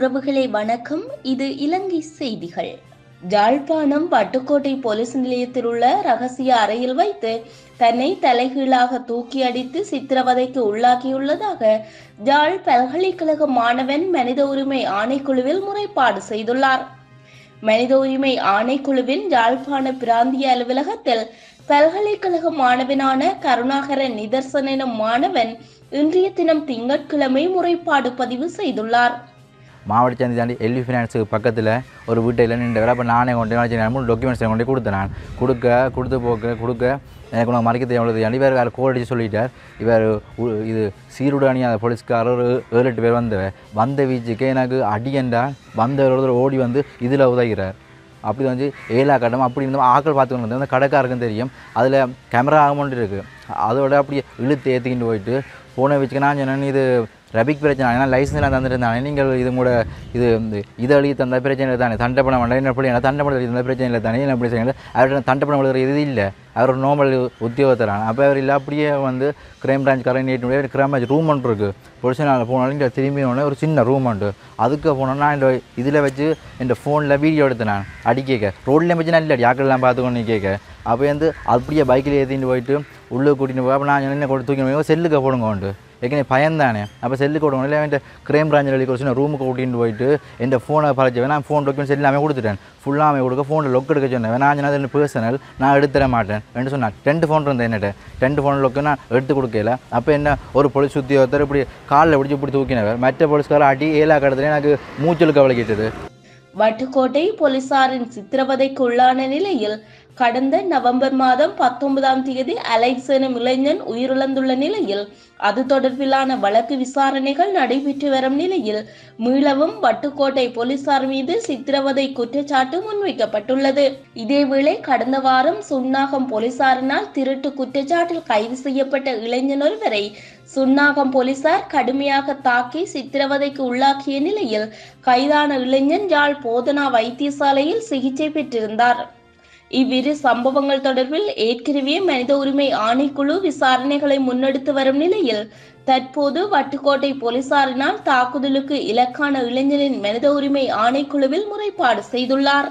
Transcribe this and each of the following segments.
உறவுகளே வணக்கம் இது இலங்கை செய்திகள் ஜாழ்ப்பாணம் வட்டுக்கோட்டை போலீஸ் நிலையத்தில் உள்ள ரகசிய அறையில் வைத்து தன்னை தலைகீழாக தூக்கி அடித்து சித்திரவதைக்கு உள்ளாக்கியுள்ளதாக ஜாழ் பல்கலைக்கழக மாணவன் மனித உரிமை ஆணைக்குழுவில் முறைப்பாடு செய்துள்ளார் மனித உரிமை ஆணைக்குழுவின் யாழ்ப்பாண பிராந்திய அலுவலகத்தில் பல்கலைக்கழக மாணவனான கருணாகரன் நிதர்சன் எனும் மாணவன் இன்றைய தினம் திங்கட்கிழமை முறைப்பாடு பதிவு செய்துள்ளார் மாவட்ட சந்தி தாண்டி எல்வி ஃபினான்ஸுக்கு பக்கத்தில் ஒரு வீட்டில் நின்று அப்போ நானே கொண்டு வச்சு மூணு டாக்குமெண்ட்ஸ் கொண்டு கொடுத்தேன் நான் கொடுக்க கொடுத்து போக்க கொடுக்க எனக்கு உனக்கு மறைக்க தேவையுள்ளது அடி வேறு வேறு கோல் அடிச்சு சொல்லிட்டார் இவர் உ- இது சீருடானி அந்த போலீஸ்காரர் ஒரு ஏழு எட்டு பேர் வந்தவன் வந்த வீச்சுக்கு எனக்கு அடியண்டா வந்தவர் ஒருத்தர் ஓடி வந்து இதில் உதவுகிறார் அப்படி வந்து ஏழா கட்டம் அப்படி இருந்தோம் ஆக்கள் பார்த்துக்கணும் வந்து அந்த கடைக்காருக்கும் தெரியும் அதில் கேமரா ஆகமௌண்ட் இருக்குது அதோட அப்படியே இழுத்து ஏற்றிக்கிட்டு போயிட்டு ஃபோனை வச்சுக்க நான் சொன்னேன் இது ரபிக் பிரச்சனை ஏன்னா லைசன்ஸ்லாம் தந்துருந்தானே நீங்கள் இது கூட இது இந்த இதை எழுதி தந்த பிரச்சனை இல்லை தானே தண்டை பணம் வேண்டாம் என்ன என்ன தண்டை பணம் எழுதி தந்த பிரச்சனை இல்லை தானே என்ன பிரச்சனை அவர்கிட்ட தண்டை பணம் எழுதுற இது இல்லை அவர் ஒரு நார்மல் உத்தியோகத்தரான் அப்போ அவர் இல்லை அப்படியே வந்து கிரைம் பிரான்ச் கரை நேற்று முடியாது கிரைம் பிரான்ச் ரூம் ஒன்று இருக்குது பொலிசன் நாள் போனாலும் இங்கே திரும்பி உடனே ஒரு சின்ன ரூம் உண்டு அதுக்கு போனோன்னா இந்த இதில் வச்சு இந்த ஃபோனில் வீடியோ எடுத்தேன் நான் அடி கேட்க ரோட்லேயும் வச்சு நல்ல அடி ஆக்கள்லாம் பார்த்துக்கொண்டு கேட்க அப்போ வந்து அப்படியே பைக்கில் ஏற்றிட்டு போயிட்டு உள்ளே கூட்டிட்டு போய் அப்போ நான் என்ன கொண்டு தூக்கி போய் செல்லுக்கு போடுங்க உண்டு ஏற்கனவே பயந்தானே அப்போ செல்லுக்கு விடுவோம் இல்லை என் கிரைம் பிராஞ்சில் எழுதி கொடுத்து ரூமுக்கு கூட்டிட்டு போயிட்டு என் ஃபோனை பறிச்சு நான் ஃபோன் டாக்குமெண்ட்ஸ் எல்லாமே கொடுத்துட்டேன் ஃபுல்லாமே கொடுக்க ஃபோனில் லொக் எடுக்க சொன்னேன் நான் சொன்னது பர்சனல் நான் எடுத்துட மாட்டேன் ரெண்டு சொன்னேன் ரெண்டு ஃபோன் இருந்தேன் என்னட்ட ரெண்டு ஃபோன் லொக்கு நான் எடுத்து கொடுக்கல அப்போ என்ன ஒரு போலீஸ் உத்தியோகத்தர் இப்படி காலில் பிடிச்சி இப்படி தூக்கினவர் மற்ற போலீஸ்காரர் அடி ஏழா கடத்துல எனக்கு மூச்சலுக்கு கவலை கேட்டது வட்டுக்கோட்டை போலீசாரின் சித்திரவதைக்கு உள்ளான நிலையில் கடந்த நவம்பர் மாதம் பத்தொன்பதாம் தேதி அலெக்ஸ் எனும் இளைஞன் உயிரிழந்துள்ள நிலையில் அது தொடர்பிலான வழக்கு விசாரணைகள் நடைபெற்று வரும் நிலையில் மீளவும் வட்டுக்கோட்டை போலீசார் மீது சித்திரவதை குற்றச்சாட்டு முன்வைக்கப்பட்டுள்ளது இதேவேளை கடந்த வாரம் சுன்னாகம் போலீசாரினால் திருட்டு குற்றச்சாட்டில் கைது செய்யப்பட்ட இளைஞன் ஒருவரை சுன்னாகம் போலீசார் கடுமையாக தாக்கி சித்திரவதைக்கு உள்ளாக்கிய நிலையில் கைதான இளைஞன் யாழ் போதனா வைத்தியசாலையில் சிகிச்சை பெற்றிருந்தார் இவ்விரு சம்பவங்கள் தொடர்பில் ஏற்கனவே மனித உரிமை ஆணைக்குழு விசாரணைகளை முன்னெடுத்து வரும் நிலையில் தற்போது வட்டுக்கோட்டை போலீசாரினால் தாக்குதலுக்கு இலக்கான இளைஞரின் மனித உரிமை ஆணைக்குழுவில் முறைப்பாடு செய்துள்ளார்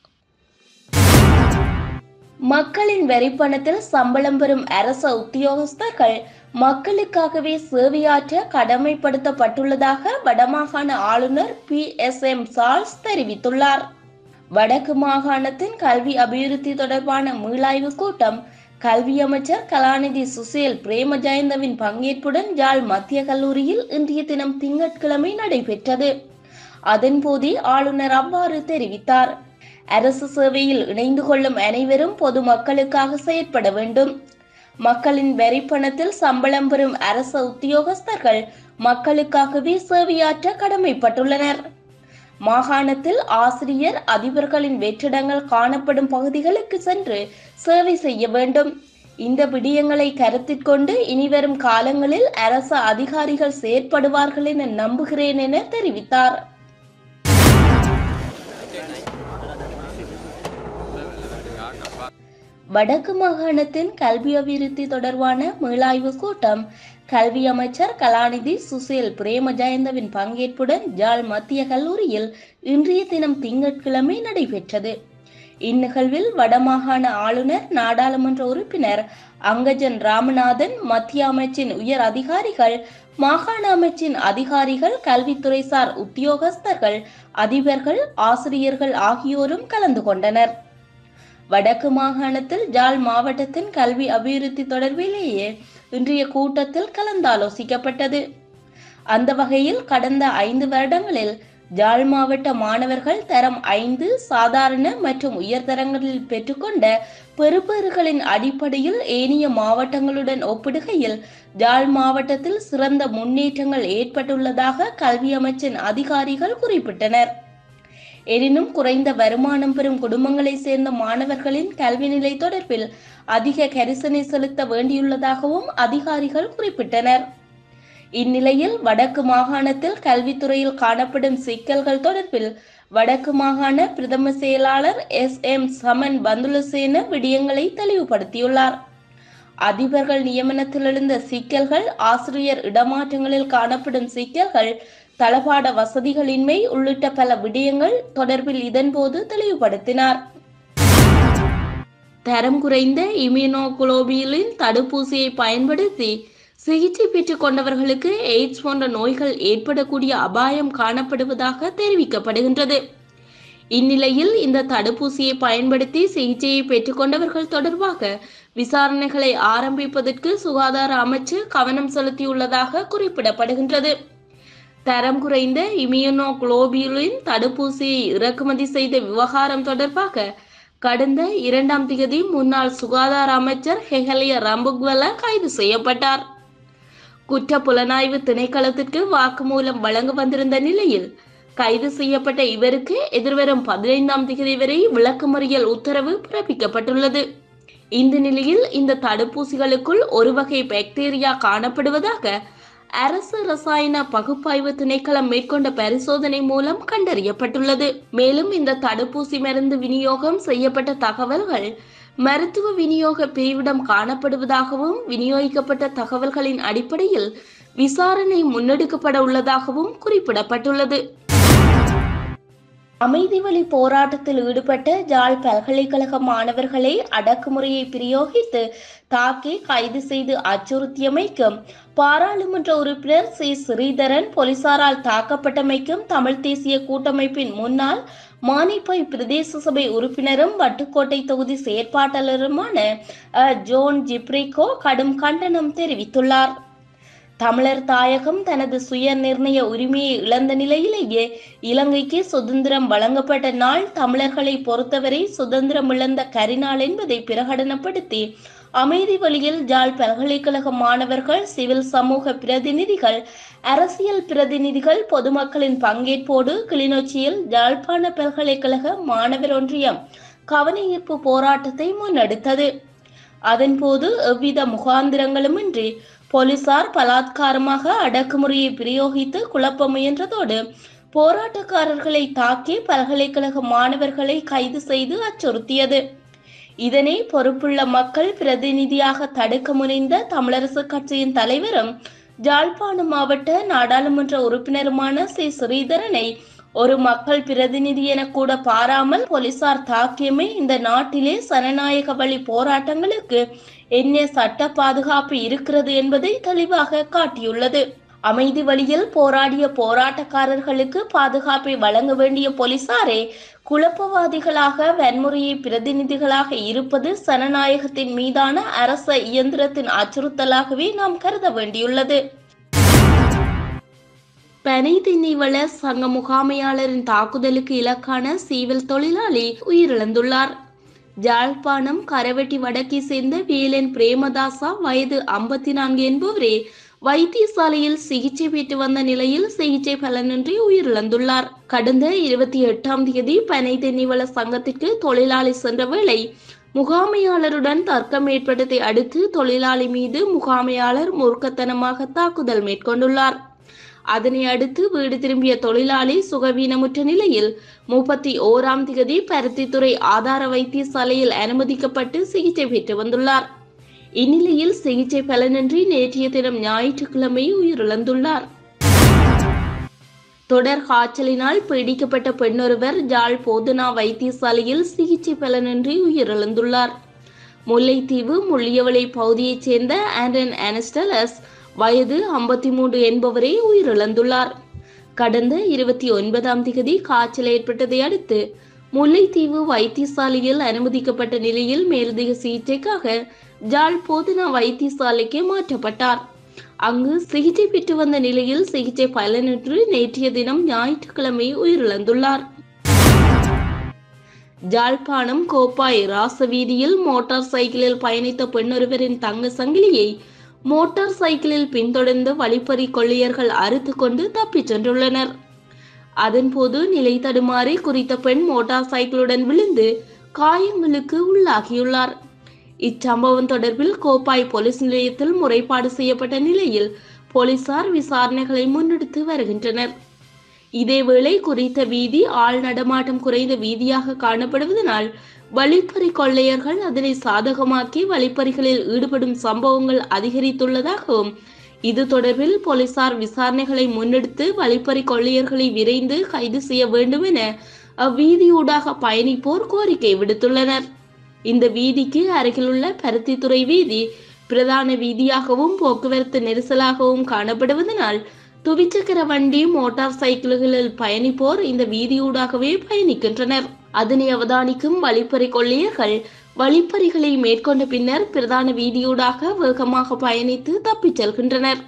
மக்களின் வரிப்பணத்தில் சம்பளம் பெறும் அரச உத்தியோகஸ்தர்கள் மக்களுக்காகவே சேவையாற்ற கடமைப்படுத்தப்பட்டுள்ளதாக வடமாகாண ஆளுநர் பி எஸ் எம் சார்ல்ஸ் தெரிவித்துள்ளார் வடக்கு மாகாணத்தின் கல்வி அபிவிருத்தி தொடர்பான மீளாய்வு கூட்டம் கல்வி அமைச்சர் கலாநிதி சுசேல் பிரேமஜயந்தவின் பங்கேற்புடன் யாழ் மத்திய கல்லூரியில் இன்றைய தினம் திங்கட்கிழமை நடைபெற்றது அதன்போதே ஆளுநர் அவ்வாறு தெரிவித்தார் அரசு சேவையில் இணைந்து கொள்ளும் அனைவரும் பொதுமக்களுக்காக செயற்பட வேண்டும் மக்களின் வரிப்பணத்தில் சம்பளம் பெறும் அரச உத்தியோகஸ்தர்கள் மக்களுக்காகவே சேவையாற்ற கடமைப்பட்டுள்ளனர் மாகாணத்தில் ஆசிரியர் அதிபர்களின் வெற்றிடங்கள் காணப்படும் பகுதிகளுக்கு சென்று சேவை செய்ய வேண்டும் இந்த விடயங்களை கருத்தில் கொண்டு இனிவரும் காலங்களில் அரசு அதிகாரிகள் செயற்படுவார்கள் என நம்புகிறேன் என தெரிவித்தார் வடக்கு மாகாணத்தின் கல்வி அபிவிருத்தி தொடர்பான மீளாய்வு கூட்டம் கல்வி அமைச்சர் கலாநிதி சுசேல் பிரேமஜயந்தவின் பங்கேற்புடன் யாழ் மத்திய கல்லூரியில் இன்றைய தினம் திங்கட்கிழமை நடைபெற்றது இந்நிகழ்வில் வடமாகாண ஆளுநர் நாடாளுமன்ற உறுப்பினர் அங்கஜன் ராமநாதன் மத்திய அமைச்சின் உயர் அதிகாரிகள் மாகாண அமைச்சின் அதிகாரிகள் கல்வித்துறைசார் உத்தியோகஸ்தர்கள் அதிபர்கள் ஆசிரியர்கள் ஆகியோரும் கலந்து கொண்டனர் வடக்கு மாகாணத்தில் ஜாழ் மாவட்டத்தின் கல்வி அபிவிருத்தி தொடர்பிலேயே இன்றைய கூட்டத்தில் கலந்தாலோசிக்கப்பட்டது அந்த வகையில் கடந்த ஐந்து வருடங்களில் ஜாழ் மாவட்ட மாணவர்கள் தரம் ஐந்து சாதாரண மற்றும் உயர்தரங்களில் பெற்றுக்கொண்ட பெறுபேறுகளின் அடிப்படையில் ஏனைய மாவட்டங்களுடன் ஒப்பிடுகையில் ஜாழ் மாவட்டத்தில் சிறந்த முன்னேற்றங்கள் ஏற்பட்டுள்ளதாக கல்வி அமைச்சின் அதிகாரிகள் குறிப்பிட்டனர் எனினும் குறைந்த வருமானம் பெறும் குடும்பங்களை சேர்ந்த மாணவர்களின் கல்வி நிலை தொடர்பில் அதிக கரிசனை செலுத்த வேண்டியுள்ளதாகவும் அதிகாரிகள் குறிப்பிட்டனர் இந்நிலையில் வடக்கு மாகாணத்தில் கல்வித்துறையில் காணப்படும் சிக்கல்கள் தொடர்பில் வடக்கு மாகாண பிரதம செயலாளர் எஸ் எம் சமன் பந்துலசேன விடயங்களை தெளிவுபடுத்தியுள்ளார் அதிபர்கள் நியமனத்தில் எழுந்த சிக்கல்கள் ஆசிரியர் இடமாற்றங்களில் காணப்படும் சிக்கல்கள் தளபாட வசதிகளின்மை உள்ளிட்ட பல விடயங்கள் தொடர்பில் இதன்போது தெளிவுபடுத்தினார் தரம் குறைந்த இம்யூனோகுளோபியலின் தடுப்பூசியை பயன்படுத்தி சிகிச்சை பெற்றுக் கொண்டவர்களுக்கு எய்ட்ஸ் போன்ற நோய்கள் ஏற்படக்கூடிய அபாயம் காணப்படுவதாக தெரிவிக்கப்படுகின்றது இந்நிலையில் இந்த தடுப்பூசியை பயன்படுத்தி சிகிச்சையை பெற்றுக்கொண்டவர்கள் தொடர்பாக விசாரணைகளை ஆரம்பிப்பதற்கு சுகாதார அமைச்சு கவனம் செலுத்தியுள்ளதாக குறிப்பிடப்படுகின்றது தரம் குறைந்த இம்யூனோகுளோபியுலின் தடுப்பூசியை இறக்குமதி செய்த விவகாரம் தொடர்பாக கடந்த இரண்டாம் தேதி முன்னாள் சுகாதார அமைச்சர் ஹெஹலிய ரம்புக்வெல கைது செய்யப்பட்டார் குற்ற புலனாய்வு திணைக்களத்திற்கு வாக்குமூலம் வழங்க வந்திருந்த நிலையில் கைது செய்யப்பட்ட இவருக்கு எதிர்வரும் பதினைந்தாம் தேதி வரை விளக்கமறியல் உத்தரவு பிறப்பிக்கப்பட்டுள்ளது இந்த நிலையில் இந்த தடுப்பூசிகளுக்குள் ஒரு வகை பாக்டீரியா காணப்படுவதாக அரசு ரசாயன பகுப்பாய்வு திணைக்களம் மேற்கொண்ட பரிசோதனை மூலம் கண்டறியப்பட்டுள்ளது மேலும் இந்த தடுப்பூசி மருந்து விநியோகம் செய்யப்பட்ட தகவல்கள் மருத்துவ விநியோக பிரிவிடம் காணப்படுவதாகவும் விநியோகிக்கப்பட்ட தகவல்களின் அடிப்படையில் விசாரணை முன்னெடுக்கப்பட உள்ளதாகவும் குறிப்பிடப்பட்டுள்ளது அமைதி வழி போராட்டத்தில் ஈடுபட்ட ஜாழ் பல்கலைக்கழக மாணவர்களை அடக்குமுறையை பிரயோகித்து தாக்கி கைது செய்து அச்சுறுத்தியமைக்கும் பாராளுமன்ற உறுப்பினர் சி ஸ்ரீதரன் போலீசாரால் தாக்கப்பட்டமைக்கும் தமிழ் தேசிய கூட்டமைப்பின் முன்னாள் மானிப்பாய் பிரதேச சபை உறுப்பினரும் வட்டுக்கோட்டை தொகுதி செயற்பாட்டாளருமான அ. ஜோன் ஜிப்ரிகோ கடும் கண்டனம் தெரிவித்துள்ளார் தமிழர் தாயகம் தனது சுய நிர்ணய உரிமையை இழந்த நிலையிலேயே இலங்கைக்கு சுதந்திரம் வழங்கப்பட்ட நாள் தமிழர்களை பொறுத்தவரை சுதந்திரம் இழந்த கரிநாள் என்பதை பிரகடனப்படுத்தி அமைதி வழியில் ஜாழ் பல்கலைக்கழக மாணவர்கள் சிவில் சமூக பிரதிநிதிகள் அரசியல் பிரதிநிதிகள் பொதுமக்களின் பங்கேற்போடு கிளிநொச்சியில் யாழ்ப்பாண பல்கலைக்கழக மாணவர் ஒன்றியம் கவனஈர்ப்பு போராட்டத்தை முன்னெடுத்தது அதன்போது எவ்வித முகாந்திரங்களுமின்றி போலீசார் பலாத்காரமாக அடக்குமுறையை பிரயோகித்து குழப்ப முயன்றதோடு போராட்டக்காரர்களை தாக்கி பல்கலைக்கழக மாணவர்களை கைது செய்து அச்சுறுத்தியது இதனை பொறுப்புள்ள மக்கள் பிரதிநிதியாக தடுக்க முனைந்த தமிழரசு கட்சியின் தலைவரும் ஜாழ்ப்பாண மாவட்ட நாடாளுமன்ற உறுப்பினருமான சி ஸ்ரீதரனை ஒரு மக்கள் பிரதிநிதி என கூட பாராமல் போலீசார் தாக்கியமை இந்த நாட்டிலே சனநாயக வழி போராட்டங்களுக்கு என்ன சட்ட பாதுகாப்பு இருக்கிறது என்பதை தெளிவாக காட்டியுள்ளது அமைதி வழியில் போராடிய போராட்டக்காரர்களுக்கு பாதுகாப்பை வழங்க வேண்டிய போலீசாரே குழப்பவாதிகளாக வன்முறையை பிரதிநிதிகளாக இருப்பது சனநாயகத்தின் மீதான அரச இயந்திரத்தின் அச்சுறுத்தலாகவே நாம் கருத வேண்டியுள்ளது பனை திண்ணிவள சங்க முகாமையாளரின் தாக்குதலுக்கு இலக்கான சீவல் தொழிலாளி உயிரிழந்துள்ளார் ஜாழ்ப்பாணம் கரவெட்டி வடக்கை சேர்ந்த வேலன் பிரேமதாசா வயது ஐம்பத்தி நான்கு என்பவரே வைத்தியசாலையில் சிகிச்சை பெற்று வந்த நிலையில் சிகிச்சை பலனின்றி உயிரிழந்துள்ளார் கடந்த இருபத்தி எட்டாம் தேதி பனை தென்னிவள சங்கத்திற்கு தொழிலாளி சென்ற வேளை முகாமையாளருடன் தர்க்கம் ஏற்பட்டதை அடுத்து தொழிலாளி மீது முகாமையாளர் மூர்க்கத்தனமாக தாக்குதல் மேற்கொண்டுள்ளார் அதனை அடுத்து வீடு திரும்பிய தொழிலாளி சுகவீனமுற்ற நிலையில் முப்பத்தி ஓராம் திகதி பருத்தித்துறை ஆதார வைத்தியசாலையில் அனுமதிக்கப்பட்டு சிகிச்சை பெற்று வந்துள்ளார் இந்நிலையில் சிகிச்சை பலனின்றி நேற்றைய தினம் ஞாயிற்றுக்கிழமை உயிரிழந்துள்ளார் தொடர் காய்ச்சலினால் பீடிக்கப்பட்ட பெண்ணொருவர் ஜாழ் போதனா வைத்தியசாலையில் சிகிச்சை பலனின்றி உயிரிழந்துள்ளார் முல்லைத்தீவு முள்ளியவளை பகுதியைச் சேர்ந்த ஆண்டன் அனஸ்டலஸ் வயது ஐம்பத்தி மூன்று என்பவரே உயிரிழந்துள்ளார் கடந்த இருபத்தி ஒன்பதாம் திகதி காய்ச்சல் ஏற்பட்டதை அடுத்து முல்லைத்தீவு வைத்தியசாலையில் அனுமதிக்கப்பட்ட நிலையில் மேலதிக சிகிச்சைக்காக ஜாழ் போதனா வைத்தியசாலைக்கு மாற்றப்பட்டார் அங்கு சிகிச்சை பெற்று வந்த நிலையில் சிகிச்சை பலனின்றி நேற்றைய தினம் ஞாயிற்றுக்கிழமை உயிரிழந்துள்ளார் ஜாழ்ப்பாணம் கோப்பாய் ராசவீதியில் மோட்டார் சைக்கிளில் பயணித்த பெண்ணொருவரின் தங்க சங்கிலியை மோட்டார் சைக்கிளில் பின்தொடர்ந்து வழிப்பறி கொள்ளையர்கள் அறுத்து கொண்டு தப்பிச் சென்றுள்ளனர் அதன்போது நிலை தடுமாறி குறித்த பெண் மோட்டார் சைக்கிளுடன் விழுந்து காயங்களுக்கு உள்ளாகியுள்ளார் இச்சம்பவம் தொடர்பில் கோப்பாய் போலீஸ் நிலையத்தில் முறைப்பாடு செய்யப்பட்ட நிலையில் போலீசார் விசாரணைகளை முன்னெடுத்து வருகின்றனர் இதேவேளை குறித்த வீதி ஆள் நடமாட்டம் குறைந்த வீதியாக காணப்படுவதனால் வழிப்பறி கொள்ளையர்கள் அதனை சாதகமாக்கி வழிப்பறிகளில் ஈடுபடும் சம்பவங்கள் அதிகரித்துள்ளதாகவும் இது தொடர்பில் போலீசார் விசாரணைகளை முன்னெடுத்து வழிப்பறி கொள்ளையர்களை விரைந்து கைது செய்ய வேண்டும் என அவ்வீதியூடாக பயணிப்போர் கோரிக்கை விடுத்துள்ளனர் இந்த வீதிக்கு அருகிலுள்ள பருத்தித்துறை வீதி பிரதான வீதியாகவும் போக்குவரத்து நெரிசலாகவும் காணப்படுவதனால் துவிச்சக்கர வண்டி மோட்டார் சைக்கிள்களில் பயணிப்போர் இந்த வீதியூடாகவே பயணிக்கின்றனர் அதனை அவதானிக்கும் வழிப்பறி கொள்ளையர்கள் வழிப்பறிகளை மேற்கொண்ட பின்னர் பிரதான வீதியூடாக வேகமாக பயணித்து தப்பிச் செல்கின்றனர்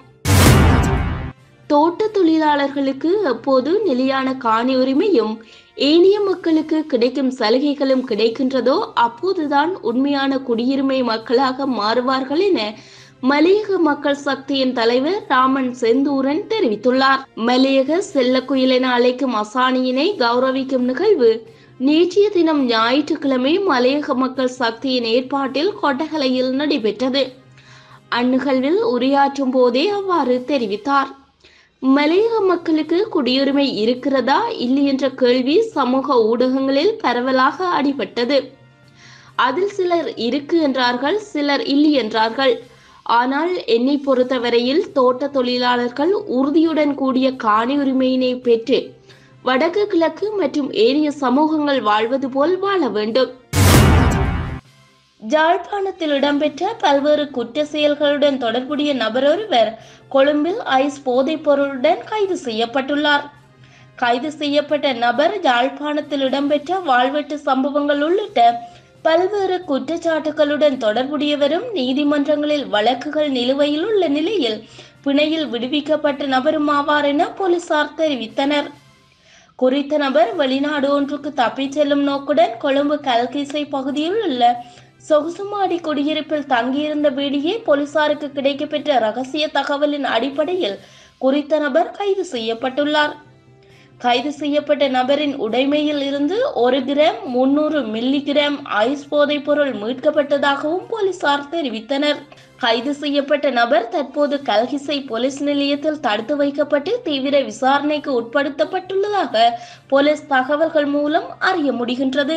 தோட்ட தொழிலாளர்களுக்கு எப்போது நிலையான காணி உரிமையும் ஏனைய மக்களுக்கு கிடைக்கும் சலுகைகளும் கிடைக்கின்றதோ அப்போதுதான் உண்மையான குடியுரிமை மக்களாக மாறுவார்கள் என மலையக மக்கள் சக்தியின் தலைவர் ராமன் செந்தூரன் தெரிவித்துள்ளார் மலையக செல்லக்குயில் என அழைக்கும் அசானியினை கௌரவிக்கும் நிகழ்வு நேற்றைய தினம் ஞாயிற்றுக்கிழமை மலையக மக்கள் சக்தியின் ஏற்பாட்டில் கொட்டகலையில் நடைபெற்றது அந்நிகழ்வில் உரையாற்றும் போதே அவ்வாறு தெரிவித்தார் மலையக மக்களுக்கு குடியுரிமை இருக்கிறதா இல்லை என்ற கேள்வி சமூக ஊடகங்களில் பரவலாக அடிபட்டது அதில் சிலர் இருக்கு என்றார்கள் சிலர் இல்லை என்றார்கள் ஆனால் என்னை பொறுத்தவரையில் தோட்ட தொழிலாளர்கள் உறுதியுடன் கூடிய காணி உரிமையினை பெற்று வடக்கு கிழக்கு மற்றும் ஏனைய சமூகங்கள் வாழ்வது போல் வாழ வேண்டும் ஜாழ்ப்பாணத்தில் இடம்பெற்ற பல்வேறு குற்ற செயல்களுடன் தொடர்புடைய நபரொருவர் கொழும்பில் ஐஸ் போதைப் பொருளுடன் கைது செய்யப்பட்டுள்ளார் கைது செய்யப்பட்ட நபர் யாழ்ப்பாணத்தில் இடம்பெற்ற வாழ்வெட்டு சம்பவங்கள் உள்ளிட்ட பல்வேறு குற்றச்சாட்டுகளுடன் தொடர்புடையவரும் நீதிமன்றங்களில் வழக்குகள் நிலுவையில் உள்ள நிலையில் பிணையில் விடுவிக்கப்பட்ட நபரும் ஆவார் என போலீசார் தெரிவித்தனர் குறித்த நபர் வெளிநாடு ஒன்றுக்கு தப்பிச் செல்லும் நோக்குடன் கொழும்பு கல்கிசை பகுதியில் உள்ள சொகுசுமாடி குடியிருப்பில் தங்கியிருந்த வீடியே போலீசாருக்கு கிடைக்கப்பெற்ற ரகசிய தகவலின் அடிப்படையில் குறித்த நபர் கைது செய்யப்பட்டுள்ளார் கைது செய்யப்பட்ட நபரின் உடைமையில் இருந்து ஒரு கிராம் முன்னூறு மில்லி கிராம் ஐஸ் போதைப் பொருள் மீட்கப்பட்டதாகவும் போலீசார் தெரிவித்தனர் கைது செய்யப்பட்ட நபர் தற்போது கல்கிசை போலீஸ் நிலையத்தில் தடுத்து வைக்கப்பட்டு தீவிர விசாரணைக்கு உட்படுத்தப்பட்டுள்ளதாக போலீஸ் தகவல்கள் மூலம் அறிய முடிகின்றது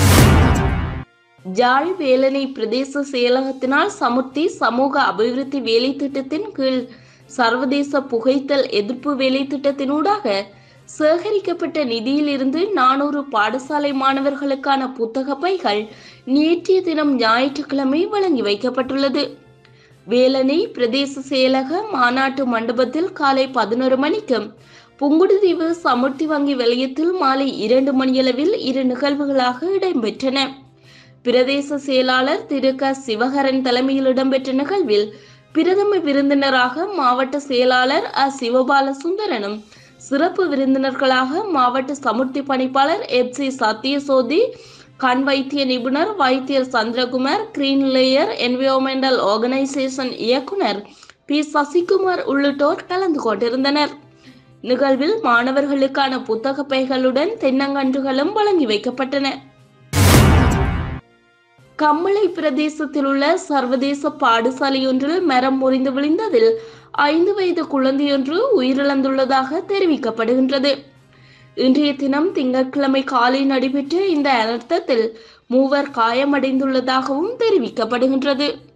ஜாழ் வேலனை பிரதேச செயலகத்தினால் சமுர்த்தி சமூக அபிவிருத்தி வேலை திட்டத்தின் கீழ் சர்வதேச புகைத்தல் எதிர்ப்பு வேலை திட்டத்தினூடாக சேகரிக்கப்பட்ட நிதியிலிருந்து நானூறு பாடசாலை மாணவர்களுக்கான புத்தக பைகள் நேற்றைய தினம் ஞாயிற்றுக்கிழமை வழங்கி வைக்கப்பட்டுள்ளது வேலனை பிரதேச செயலக மாநாட்டு மண்டபத்தில் காலை பதினோரு மணிக்கும் புங்குடுதீவு சமுர்த்தி வங்கி வலயத்தில் மாலை இரண்டு மணியளவில் இரு நிகழ்வுகளாக இடம்பெற்றன பிரதேச செயலாளர் திரு க சிவகரன் தலைமையில் இடம்பெற்ற நிகழ்வில் பிரதம விருந்தினராக மாவட்ட செயலாளர் அ சிவபால சுந்தரனும் சிறப்பு விருந்தினர்களாக மாவட்ட சமுர்த்தி பணிப்பாளர் எப் சி சத்யசோதி கண் வைத்திய நிபுணர் வைத்தியர் Chandrakumar green layer environmental organisation இயக்குனர் பி சசிகுமார் உள்ளிட்டோர் கலந்து கொண்டிருந்தனர் நிகழ்வில் மாணவர்களுக்கான புத்தக பைகளுடன் தென்னங்கன்றுகளும் வழங்கி வைக்கப்பட்டன கம்மளை பிரதேசத்தில் உள்ள சர்வதேச பாடசாலையொன்றில் மரம் முறிந்து விழுந்ததில் ஐந்து வயது குழந்தையொன்று உயிரிழந்துள்ளதாக தெரிவிக்கப்படுகின்றது இன்றைய தினம் திங்கட்கிழமை காலை நடைபெற்ற இந்த அனர்த்தத்தில் மூவர் காயமடைந்துள்ளதாகவும் தெரிவிக்கப்படுகின்றது